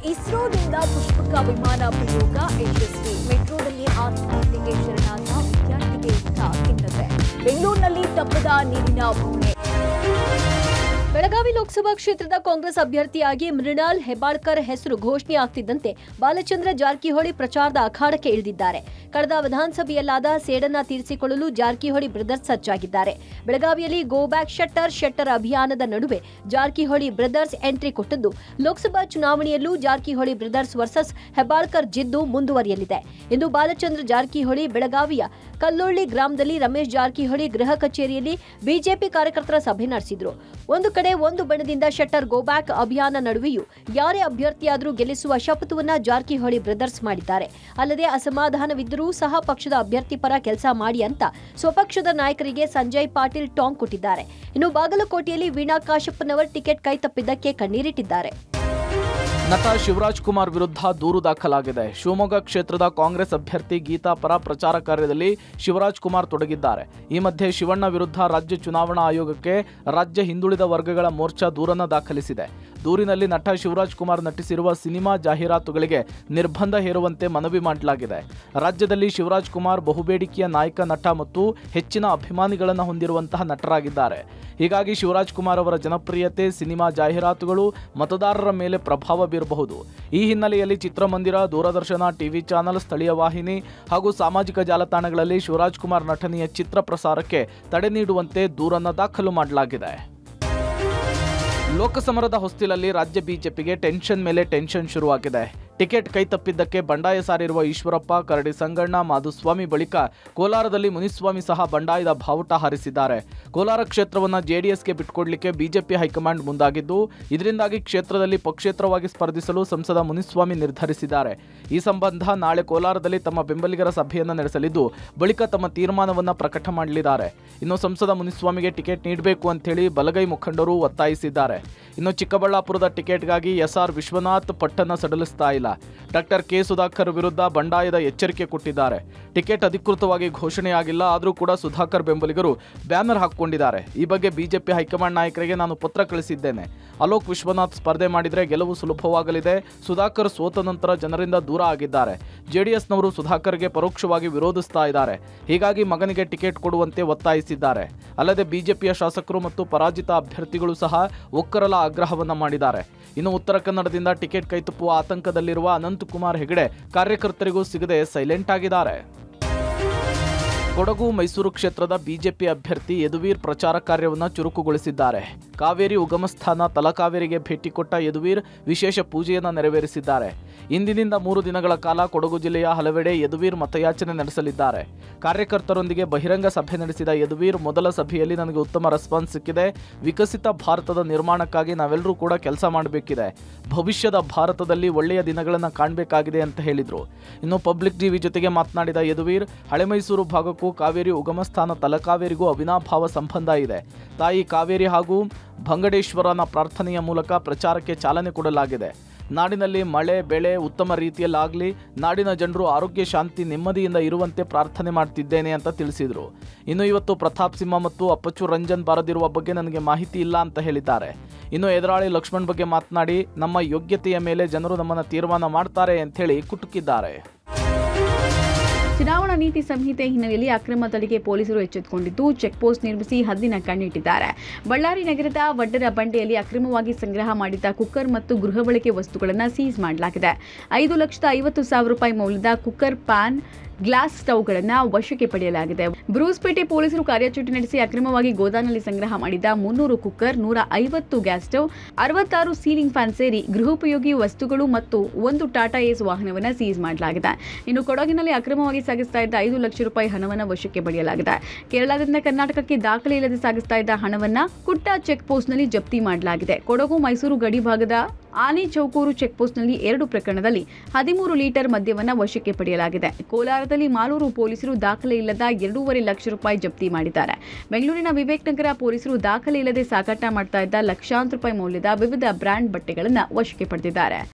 ಇಸ್ರೋದಿಂದ ಪುಷ್ಪಕ ವಿಮಾನ ಪ್ರಯೋಗ ಯಶಸ್ವಿ ಮೆಟ್ರೋದಲ್ಲಿ ಆತ್ಮಹತ್ಯೆಗೆ ಶರಣಾದ ವಿದ್ಯಾರ್ಥಿಗೆ ಇತ್ತ ಖಿನ್ನತೆ ಬೆಂಗಳೂರಿನಲ್ಲಿ ತಪ್ಪದ ನೀರಿನ ಪೂರ್ಣೆ ಬೆಳಗಾವಿ ಲೋಕಸಭಾ ಕ್ಷೇತ್ರದ ಕಾಂಗ್ರೆಸ್ ಅಭ್ಯರ್ಥಿಯಾಗಿ ಮೃಣಾಲ್ ಹೆಬ್ಬಾಳ್ಕರ್ ಹೆಸರು ಘೋಷಣೆ ಆಗ್ತಿದ್ದಂತೆ ಬಾಲಚಂದ್ರ ಜಾರಕಿಹೊಳಿ ಪ್ರಚಾರದ ಅಖಾಡಕ್ಕೆ ಇಳಿದಿದ್ದಾರೆ ಕಳೆದ ವಿಧಾನಸಭೆಯಲ್ಲಾದ ಸೇಡನ್ನ ತೀರಿಸಿಕೊಳ್ಳಲು ಜಾರಕಿಹೊಳಿ ಬ್ರದರ್ಸ್ ಸಜ್ಜಾಗಿದ್ದಾರೆ ಬೆಳಗಾವಿಯಲ್ಲಿ ಗೋ ಬ್ಯಾಕ್ ಶಟ್ಟರ್ ಶಟ್ಟರ್ ಅಭಿಯಾನದ ನಡುವೆ ಜಾರಕಿಹೊಳಿ ಬ್ರದರ್ಸ್ ಎಂಟ್ರಿ ಕೊಟ್ಟದ್ದು ಲೋಕಸಭಾ ಚುನಾವಣೆಯಲ್ಲೂ ಜಾರಕಿಹೊಳಿ ಬ್ರದರ್ಸ್ ವರ್ಸಸ್ ಹೆಬ್ಬಾಳ್ಕರ್ ಜಿದ್ದು ಮುಂದುವರಿಯಲಿದೆ ಇಂದು ಬಾಲಚಂದ್ರ ಜಾರಕಿಹೊಳಿ ಬೆಳಗಾವಿಯ ಕಲ್ಲೊಳ್ಳಿ ಗ್ರಾಮದಲ್ಲಿ ರಮೇಶ್ ಜಾರಕಿಹೊಳಿ ಗೃಹ ಕಚೇರಿಯಲ್ಲಿ ಬಿಜೆಪಿ ಕಾರ್ಯಕರ್ತರ ಸಭೆ ನಡೆಸಿದ್ರು ಒಂದು ಕಡೆ ಒಂದು ಬಣದಿಂದ ಶಟ್ಟರ್ ಗೋ ಬ್ಯಾಕ್ ಅಭಿಯಾನ ನಡುವೆಯೂ ಯಾರೇ ಅಭ್ಯರ್ಥಿಯಾದರೂ ಗೆಲ್ಲಿಸುವ ಶಪಥವನ್ನ ಜಾರಕಿಹೊಳಿ ಬ್ರದರ್ಸ್ ಮಾಡಿದ್ದಾರೆ ಅಲ್ಲದೆ ಅಸಮಾಧಾನವಿದ್ದರೂ ಸಹ ಪಕ್ಷದ ಅಭ್ಯರ್ಥಿ ಪರ ಕೆಲಸ ಮಾಡಿ ಅಂತ ಸ್ವಪಕ್ಷದ ನಾಯಕರಿಗೆ ಸಂಜಯ್ ಪಾಟೀಲ್ ಟಾಂಗ್ ಕೊಟ್ಟಿದ್ದಾರೆ ಇನ್ನು ಬಾಗಲಕೋಟೆಯಲ್ಲಿ ವೀಣಾ ಕಾಶಪ್ಪನವರ್ ಟಿಕೆಟ್ ಕೈತಪ್ಪಿದ್ದಕ್ಕೆ ಕಣ್ಣೀರಿಟ್ಟಿದ್ದಾರೆ ನಟ ಶಿವರಾಜ್ ಕುಮಾರ್ ವಿರುದ್ಧ ದೂರು ದಾಖಲಾಗಿದೆ ಶಿವಮೊಗ್ಗ ಕ್ಷೇತ್ರದ ಕಾಂಗ್ರೆಸ್ ಅಭ್ಯರ್ಥಿ ಗೀತಾ ಪರ ಪ್ರಚಾರ ಕಾರ್ಯದಲ್ಲಿ ಶಿವರಾಜ್ ಕುಮಾರ್ ತೊಡಗಿದ್ದಾರೆ ಈ ಮಧ್ಯೆ ಶಿವಣ್ಣ ವಿರುದ್ಧ ರಾಜ್ಯ ಚುನಾವಣಾ ಆಯೋಗಕ್ಕೆ ರಾಜ್ಯ ಹಿಂದುಳಿದ ವರ್ಗಗಳ ಮೋರ್ಚಾ ದೂರನ್ನ ದಾಖಲಿಸಿದೆ ದೂರಿನಲ್ಲಿ ನಟ ಶಿವರಾಜ್ ಕುಮಾರ್ ನಟಿಸಿರುವ ಸಿನಿಮಾ ಜಾಹೀರಾತುಗಳಿಗೆ ನಿರ್ಬಂಧ ಹೇರುವಂತೆ ಮನವಿ ಮಾಡಲಾಗಿದೆ ರಾಜ್ಯದಲ್ಲಿ ಶಿವರಾಜ್ ಕುಮಾರ್ ಬಹುಬೇಡಿಕೆಯ ನಾಯಕ ನಟ ಮತ್ತು ಹೆಚ್ಚಿನ ಅಭಿಮಾನಿಗಳನ್ನು ಹೊಂದಿರುವಂತಹ ನಟರಾಗಿದ್ದಾರೆ ಹೀಗಾಗಿ ಶಿವರಾಜ್ ಕುಮಾರ್ ಅವರ ಜನಪ್ರಿಯತೆ ಸಿನಿಮಾ ಜಾಹೀರಾತುಗಳು ಮತದಾರರ ಮೇಲೆ ಪ್ರಭಾವ ಬೀರಬಹುದು ಈ ಹಿನ್ನೆಲೆಯಲ್ಲಿ ಚಿತ್ರಮಂದಿರ ದೂರದರ್ಶನ ಟಿವಿ ಚಾನೆಲ್ ಸ್ಥಳೀಯ ವಾಹಿನಿ ಹಾಗೂ ಸಾಮಾಜಿಕ ಜಾಲತಾಣಗಳಲ್ಲಿ ಶಿವರಾಜ್ ಕುಮಾರ್ ನಟನೆಯ ಚಿತ್ರ ಪ್ರಸಾರಕ್ಕೆ ತಡೆ ನೀಡುವಂತೆ ದೂರನ್ನ ದಾಖಲು ಮಾಡಲಾಗಿದೆ ಲೋಕಸಮರದ ಹೊಸ್ತಿಲಲ್ಲಿ ರಾಜ್ಯ ಬಿಜೆಪಿಗೆ ಟೆನ್ಷನ್ ಮೇಲೆ ಟೆನ್ಷನ್ ಶುರುವಾಗಿದೆ ಟಿಕೆಟ್ ಕೈತಪ್ಪಿದ್ದಕ್ಕೆ ಬಂಡಾಯ ಸಾರಿರುವ ಈಶ್ವರಪ್ಪ ಕರಡಿ ಸಂಗಣ್ಣ ಮಾಧುಸ್ವಾಮಿ ಬಳಿಕ ಕೋಲಾರದಲ್ಲಿ ಮುನಿಸ್ವಾಮಿ ಸಹ ಬಂಡಾಯದ ಬಾವುಟ ಹಾರಿಸಿದ್ದಾರೆ ಕೋಲಾರ ಕ್ಷೇತ್ರವನ್ನು ಜೆಡಿಎಸ್ಗೆ ಬಿಟ್ಕೊಡ್ಲಿಕ್ಕೆ ಬಿಜೆಪಿ ಹೈಕಮಾಂಡ್ ಮುಂದಾಗಿದ್ದು ಇದರಿಂದಾಗಿ ಕ್ಷೇತ್ರದಲ್ಲಿ ಪಕ್ಷೇತರವಾಗಿ ಸ್ಪರ್ಧಿಸಲು ಸಂಸದ ಮುನಿಸ್ವಾಮಿ ನಿರ್ಧರಿಸಿದ್ದಾರೆ ಈ ಸಂಬಂಧ ನಾಳೆ ಕೋಲಾರದಲ್ಲಿ ತಮ್ಮ ಬೆಂಬಲಿಗರ ಸಭೆಯನ್ನು ನಡೆಸಲಿದ್ದು ಬಳಿಕ ತಮ್ಮ ತೀರ್ಮಾನವನ್ನು ಪ್ರಕಟ ಮಾಡಲಿದ್ದಾರೆ ಇನ್ನು ಸಂಸದ ಮುನಿಸ್ವಾಮಿಗೆ ಟಿಕೆಟ್ ನೀಡಬೇಕು ಅಂತೇಳಿ ಬಲಗೈ ಮುಖಂಡರು ಒತ್ತಾಯಿಸಿದ್ದಾರೆ ಇನ್ನು ಚಿಕ್ಕಬಳ್ಳಾಪುರದ ಟಿಕೆಟ್ಗಾಗಿ ಎಸ್ಆರ್ ವಿಶ್ವನಾಥ್ ಪಟ್ಟಣ ಸಡಲಿಸ್ತಾ ಇಲ್ಲ ಡಾಕ್ಟರ್ ಕೆ ಸುಧಾಕರ್ ವಿರುದ್ಧ ಬಂಡಾಯದ ಎಚ್ಚರಿಕೆ ಕೊಟ್ಟಿದ್ದಾರೆ ಟಿಕೆಟ್ ಅಧಿಕೃತವಾಗಿ ಘೋಷಣೆಯಾಗಿಲ್ಲ ಆದರೂ ಕೂಡ ಸುಧಾಕರ್ ಬೆಂಬಲಿಗರು ಬ್ಯಾನರ್ ಹಾಕಿಕೊಂಡಿದ್ದಾರೆ ಈ ಬಗ್ಗೆ ಬಿಜೆಪಿ ಹೈಕಮಾಂಡ್ ನಾಯಕರಿಗೆ ನಾನು ಪತ್ರ ಕಳಿಸಿದ್ದೇನೆ ಅಲೋಕ್ ವಿಶ್ವನಾಥ್ ಸ್ಪರ್ಧೆ ಮಾಡಿದರೆ ಗೆಲುವು ಸುಲಭವಾಗಲಿದೆ ಸುಧಾಕರ್ ಸೋತ ನಂತರ ಜನರಿಂದ ದೂರ ಆಗಿದ್ದಾರೆ ಜೆಡಿಎಸ್ನವರು ಸುಧಾಕರ್ಗೆ ಪರೋಕ್ಷವಾಗಿ ವಿರೋಧಿಸ್ತಾ ಇದ್ದಾರೆ ಹೀಗಾಗಿ ಮಗನಿಗೆ ಟಿಕೆಟ್ ಕೊಡುವಂತೆ ಒತ್ತಾಯಿಸಿದ್ದಾರೆ ಅಲ್ಲದೆ ಬಿಜೆಪಿಯ ಶಾಸಕರು ಮತ್ತು ಪರಾಜಿತ ಅಭ್ಯರ್ಥಿಗಳು ಸಹ ಒಕ್ಕರಲ ಆಗ್ರಹವನ್ನ ಮಾಡಿದ್ದಾರೆ ಇನ್ನು ಉತ್ತರ ಕನ್ನಡದಿಂದ ಟಿಕೆಟ್ ಕೈತಪ್ಪುವ ಆತಂಕದಲ್ಲಿರುವ ಅನಂತಕುಮಾರ್ ಹೆಗಡೆ ಕಾರ್ಯಕರ್ತರಿಗೂ ಸಿಗದೆ ಸೈಲೆಂಟ್ ಆಗಿದ್ದಾರೆ ಕೊಡಗು ಮೈಸೂರು ಕ್ಷೇತ್ರದ ಬಿಜೆಪಿ ಅಭ್ಯರ್ಥಿ ಯದುವೀರ್ ಪ್ರಚಾರ ಕಾರ್ಯವನ್ನು ಚುರುಕುಗೊಳಿಸಿದ್ದಾರೆ ಕಾವೇರಿ ಉಗಮಸ್ಥಾನ ತಲಕಾವೇರಿಗೆ ಭೇಟಿ ಕೊಟ್ಟ ಯದುವೀರ್ ವಿಶೇಷ ಪೂಜೆಯನ್ನು ನೆರವೇರಿಸಿದ್ದಾರೆ ಇಂದಿನಿಂದ ಮೂರು ದಿನಗಳ ಕಾಲ ಕೊಡಗು ಜಿಲ್ಲೆಯ ಹಲವೆಡೆ ಯದುವೀರ್ ಮತಯಾಚನೆ ನಡೆಸಲಿದ್ದಾರೆ ಕಾರ್ಯಕರ್ತರೊಂದಿಗೆ ಬಹಿರಂಗ ಸಭೆ ನಡೆಸಿದ ಯದುವೀರ್ ಮೊದಲ ಸಭೆಯಲ್ಲಿ ನನಗೆ ಉತ್ತಮ ರೆಸ್ಪಾನ್ಸ್ ಸಿಕ್ಕಿದೆ ವಿಕಸಿತ ಭಾರತದ ನಿರ್ಮಾಣಕ್ಕಾಗಿ ನಾವೆಲ್ಲರೂ ಕೂಡ ಕೆಲಸ ಮಾಡಬೇಕಿದೆ ಭವಿಷ್ಯದ ಭಾರತದಲ್ಲಿ ಒಳ್ಳೆಯ ದಿನಗಳನ್ನು ಕಾಣಬೇಕಾಗಿದೆ ಅಂತ ಹೇಳಿದರು ಇನ್ನು ಪಬ್ಲಿಕ್ ಟಿವಿ ಜೊತೆಗೆ ಮಾತನಾಡಿದ ಯದುವೀರ್ ಹಳೆ ಮೈಸೂರು ಭಾಗಕ್ಕೂ ಕಾವೇರಿ ಉಗಮಸ್ಥಾನ ತಲಕಾವೇರಿಗೂ ಅವಿನಾಭಾವ ಸಂಬಂಧ ಇದೆ ತಾಯಿ ಕಾವೇರಿ ಹಾಗೂ ಭಂಗಡೇಶ್ವರನ ಪ್ರಾರ್ಥನೆಯ ಮೂಲಕ ಪ್ರಚಾರಕ್ಕೆ ಚಾಲನೆ ಕೊಡಲಾಗಿದೆ ನಾಡಿನಲ್ಲಿ ಮಳೆ ಬೆಳೆ ಉತ್ತಮ ರೀತಿಯಲ್ಲಾಗಲಿ ನಾಡಿನ ಜನರು ಆರೋಗ್ಯ ಶಾಂತಿ ನೆಮ್ಮದಿಯಿಂದ ಇರುವಂತೆ ಪ್ರಾರ್ಥನೆ ಮಾಡ್ತಿದ್ದೇನೆ ಅಂತ ತಿಳಿಸಿದರು ಇನ್ನು ಇವತ್ತು ಪ್ರತಾಪ್ ಸಿಂಹ ಮತ್ತು ಅಪ್ಪಚ್ಚು ರಂಜನ್ ಬಾರದಿರುವ ಬಗ್ಗೆ ನನಗೆ ಮಾಹಿತಿ ಇಲ್ಲ ಅಂತ ಹೇಳಿದ್ದಾರೆ ಇನ್ನು ಎದುರಾಳಿ ಲಕ್ಷ್ಮಣ್ ಬಗ್ಗೆ ಮಾತನಾಡಿ ನಮ್ಮ ಯೋಗ್ಯತೆಯ ಮೇಲೆ ಜನರು ನಮ್ಮನ್ನು ತೀರ್ಮಾನ ಮಾಡ್ತಾರೆ ಅಂಥೇಳಿ ಕುಟುಕಿದ್ದಾರೆ ಚುನಾವಣಾ ನೀತಿ ಸಂಹಿತೆ ಹಿನ್ನೆಲೆಯಲ್ಲಿ ಅಕ್ರಮ ತಡೆಗೆ ಪೊಲೀಸರು ಎಚ್ಚೆತ್ತುಕೊಂಡಿದ್ದು ಚೆಕ್ ಪೋಸ್ಟ್ ನಿರ್ಮಿಸಿ ಹದ್ದಿನ ಕಣ್ಣಿಟ್ಟಿದ್ದಾರೆ ಬಳ್ಳಾರಿ ನಗರದ ವಡ್ಡರ ಬಂಡೆಯಲ್ಲಿ ಅಕ್ರಮವಾಗಿ ಸಂಗ್ರಹ ಮಾಡಿದ್ದ ಕುಕ್ಕರ್ ಮತ್ತು ಗೃಹ ಬಳಕೆ ವಸ್ತುಗಳನ್ನು ಸೀಸ್ ಮಾಡಲಾಗಿದೆ ಐದು ಲಕ್ಷದ ಐವತ್ತು ಸಾವಿರ ರೂಪಾಯಿ ಮೌಲ್ಯದ ಕುಕ್ಕರ್ ಪ್ಯಾನ್ ಗ್ಲಾಸ್ ಸ್ಟವ್ಗಳನ್ನು ವಶಕ್ಕೆ ಪಡೆಯಲಾಗಿದೆ ಬ್ರೂಸ್ಪೇಟೆ ಪೊಲೀಸರು ಕಾರ್ಯಾಚರಣೆ ನಡೆಸಿ ಅಕ್ರಮವಾಗಿ ಗೋದಾನಲ್ಲಿ ಸಂಗ್ರಹ ಮಾಡಿದ ಮುನ್ನೂರು ಕುಕ್ಕರ್ ನೂರ ಐವತ್ತು ಗ್ಯಾಸ್ ಸ್ಟವ್ ಅರವತ್ತಾರು ಸೀಲಿಂಗ್ ಫ್ಯಾನ್ ಸೇರಿ ಗೃಹೋಪಯೋಗಿ ವಸ್ತುಗಳು ಮತ್ತು ಒಂದು ಟಾಟಾ ಏಸ್ ವಾಹನವನ್ನು ಸೀಸ್ ಮಾಡಲಾಗಿದೆ ಇನ್ನು ಕೊಡಗಿನಲ್ಲಿ ಅಕ್ರಮವಾಗಿ ಸಾಗಿಸ್ತಾ ಇದ್ದ ಐದು ಲಕ್ಷ ರೂಪಾಯಿ ಹಣವನ್ನು ವಶಕ್ಕೆ ಪಡೆಯಲಾಗಿದೆ ಕೇರಳದಿಂದ ಕರ್ನಾಟಕಕ್ಕೆ ದಾಖಲೆ ಇಲ್ಲದೆ ಸಾಗಿಸ್ತಾ ಇದ್ದ ಹಣವನ್ನ ಕುಟ್ಟ ಚೆಕ್ ಪೋಸ್ಟ್ನಲ್ಲಿ ಜಪ್ತಿ ಮಾಡಲಾಗಿದೆ ಕೊಡಗು ಮೈಸೂರು ಗಡಿ ಭಾಗದ ಆನೆ ಚೌಕೂರು ಚೆಕ್ ಪೋಸ್ಟ್ನಲ್ಲಿ ಎರಡು ಪ್ರಕರಣದಲ್ಲಿ ಹದಿಮೂರು ಲೀಟರ್ ಮದ್ಯವನ್ನು ವಶಕ್ಕೆ ಪಡೆಯಲಾಗಿದೆ ಕೋಲಾರದಲ್ಲಿ ಮಾಲೂರು ಪೊಲೀಸರು ದಾಖಲೆ ಇಲ್ಲದ ಎರಡೂವರೆ ಲಕ್ಷ ರೂಪಾಯಿ ಜಪ್ತಿ ಮಾಡಿದ್ದಾರೆ ಬೆಂಗಳೂರಿನ ವಿವೇಕ್ ನಗರ ಪೊಲೀಸರು ದಾಖಲೆ ಇಲ್ಲದೆ ಸಾಗಾಟ ಮಾಡ್ತಾ ಇದ್ದ ಲಕ್ಷಾಂತರ ರೂಪಾಯಿ ಮೌಲ್ಯದ ವಿವಿಧ ಬ್ರ್ಯಾಂಡ್ ಬಟ್ಟೆಗಳನ್ನು ವಶಕ್ಕೆ ಪಡೆದಿದ್ದಾರೆ